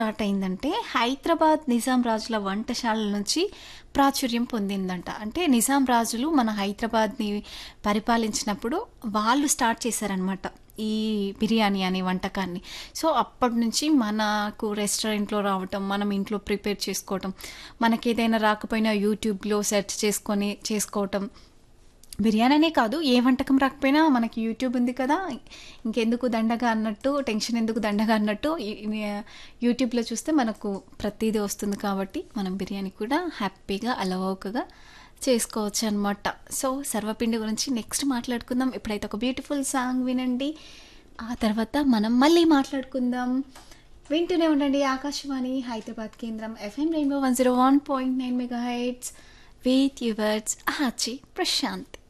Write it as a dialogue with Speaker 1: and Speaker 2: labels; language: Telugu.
Speaker 1: స్టార్ట్ అయిందంటే హైదరాబాద్ నిజాం రాజుల వంటశాలల నుంచి ప్రాచుర్యం పొందిందంట అంటే నిజాం రాజులు మన హైదరాబాద్ని పరిపాలించినప్పుడు వాళ్ళు స్టార్ట్ చేశారనమాట ఈ బిర్యానీ అనే వంటకాన్ని సో అప్పటి నుంచి మనకు రెస్టారెంట్లో రావటం మనం ఇంట్లో ప్రిపేర్ చేసుకోవటం మనకి ఏదైనా రాకపోయినా యూట్యూబ్లో సెర్చ్ చేసుకొని చేసుకోవటం బిర్యానీ అనే కాదు ఏ వంటకం రాకపోయినా మనకి యూట్యూబ్ ఉంది కదా ఇంకెందుకు దండగా అన్నట్టు టెన్షన్ ఎందుకు దండగా అన్నట్టు ఈ- ఈ- యూట్యూబ్లో చూస్తే మనకు ప్రతిదీ వస్తుంది కాబట్టి మనం బిర్యానీ కూడా హ్యాపీగా అలవోకగా చేసుకోవచ్చు అనమాట సో సర్వపిండి గురించి నెక్స్ట్ మాట్లాడుకుందాం ఇప్పుడైతే ఒక బ్యూటిఫుల్ సాంగ్ వినండి ఆ తర్వాత మనం మళ్ళీ మాట్లాడుకుందాం వింటూనే ఉండండి ఆకాశవాణి హైదరాబాద్ కేంద్రం FM rainbow one zero one point nine mega heights with yours Achi Prashanth